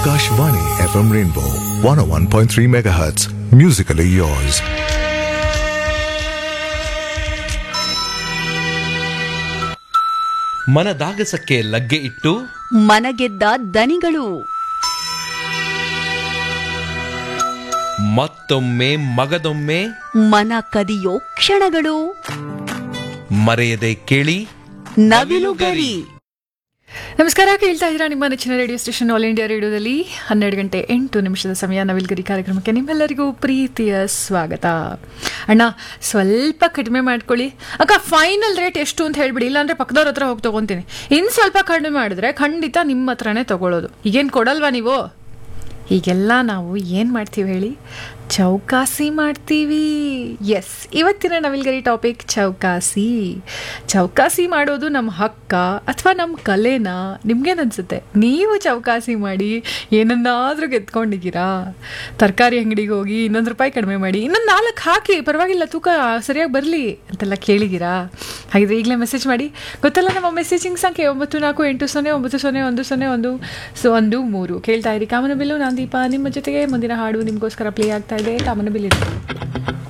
Akashvani FM Rainbow 101.3 MHz. Musically yours. ಮನದಾಗಸಕ್ಕೆ ಲಗ್ಗೆ ಇಟ್ಟು ಮನಗೆದ್ದ ದನಿಗಳು ಮತ್ತೊಮ್ಮೆ ಮಗದೊಮ್ಮೆ ಮನ ಕದಿಯೋ ಕ್ಷಣಗಳು ಮರೆಯದೆ ಕೇಳಿ ನವಿಲುಗರಿ ನಮಸ್ಕಾರ ಕೇಳ್ತಾ ಇದ್ದೀರಾ ನಿಮ್ಮ ನೆಚ್ಚಿನ ರೇಡಿಯೋ ಸ್ಟೇಷನ್ ಆಲ್ ಇಂಡಿಯಾ ರೇಡಿಯೋದಲ್ಲಿ ಹನ್ನೆರಡು ಗಂಟೆ ಎಂಟು ನಿಮಿಷದ ಸಮಯ ನವಿಲ್ಗರಿ ಕಾರ್ಯಕ್ರಮಕ್ಕೆ ನಿಮ್ಮೆಲ್ಲರಿಗೂ ಪ್ರೀತಿಯ ಸ್ವಾಗತ ಅಣ್ಣ ಸ್ವಲ್ಪ ಕಡಿಮೆ ಮಾಡ್ಕೊಳ್ಳಿ ಅಕ್ಕ ಫೈನಲ್ ರೇಟ್ ಎಷ್ಟು ಅಂತ ಹೇಳ್ಬಿಡಿ ಇಲ್ಲಾಂದ್ರೆ ಪಕ್ಕದವ್ರ ಹತ್ರ ಹೋಗಿ ತೊಗೊತೀನಿ ಇನ್ನು ಸ್ವಲ್ಪ ಕಡಿಮೆ ಮಾಡಿದ್ರೆ ಖಂಡಿತ ನಿಮ್ಮ ಹತ್ರನೇ ತಗೊಳ್ಳೋದು ಈಗೇನು ಕೊಡಲ್ವಾ ನೀವು ಹೀಗೆಲ್ಲ ನಾವು ಏನು ಮಾಡ್ತೀವಿ ಹೇಳಿ ಚೌಕಾಸಿ ಮಾಡ್ತೀವಿ ಎಸ್ ಇವತ್ತಿನ ನವಿಲ್ಗರಿ ಟಾಪಿಕ್ ಚೌಕಾಸಿ ಚೌಕಾಸಿ ಮಾಡೋದು ನಮ್ಮ ಹಕ್ಕ ಅಥವಾ ನಮ್ಮ ಕಲೆನಾ ನಿಮ್ಗೇನನ್ಸುತ್ತೆ ನೀವು ಚೌಕಾಸಿ ಮಾಡಿ ಏನನ್ನಾದರೂ ಗೆದ್ಕೊಂಡಿದ್ದೀರಾ ತರಕಾರಿ ಅಂಗಡಿಗೆ ಹೋಗಿ ಇನ್ನೊಂದು ರೂಪಾಯಿ ಕಡಿಮೆ ಮಾಡಿ ಇನ್ನೊಂದು ನಾಲ್ಕು ಹಾಕಿ ಪರವಾಗಿಲ್ಲ ತೂಕ ಸರಿಯಾಗಿ ಬರಲಿ ಅಂತೆಲ್ಲ ಕೇಳಿದ್ದೀರಾ ಹಾಗಿದ್ರೆ ಈಗಲೇ ಮೆಸೇಜ್ ಮಾಡಿ ಗೊತ್ತಲ್ಲ ನಮ್ಮ ಮೆಸೇಜಿಂಗ್ ಸಂಖ್ಯೆ ಒಂಬತ್ತು ನಾಲ್ಕು ಎಂಟು ಸೊನ್ನೆ ಒಂಬತ್ತು ಸೊನ್ನೆ ಒಂದು ಸೊನ್ನೆ ಒಂದು ಸೊ ಒಂದು ಮೂರು ಕೇಳ್ತಾ ಇರಿ ಕಾಮನಬಿಲ್ಲು ನಾನು ದೀಪ ನಿಮ್ಮ ಜೊತೆಗೆ ಮುಂದಿನ ಹಾಡು ನಿಮಗೋಸ್ಕರ ಪ್ಲೇ ಆಗ್ತಾ ಇದೆ ಕಾಮನಬಿಲ್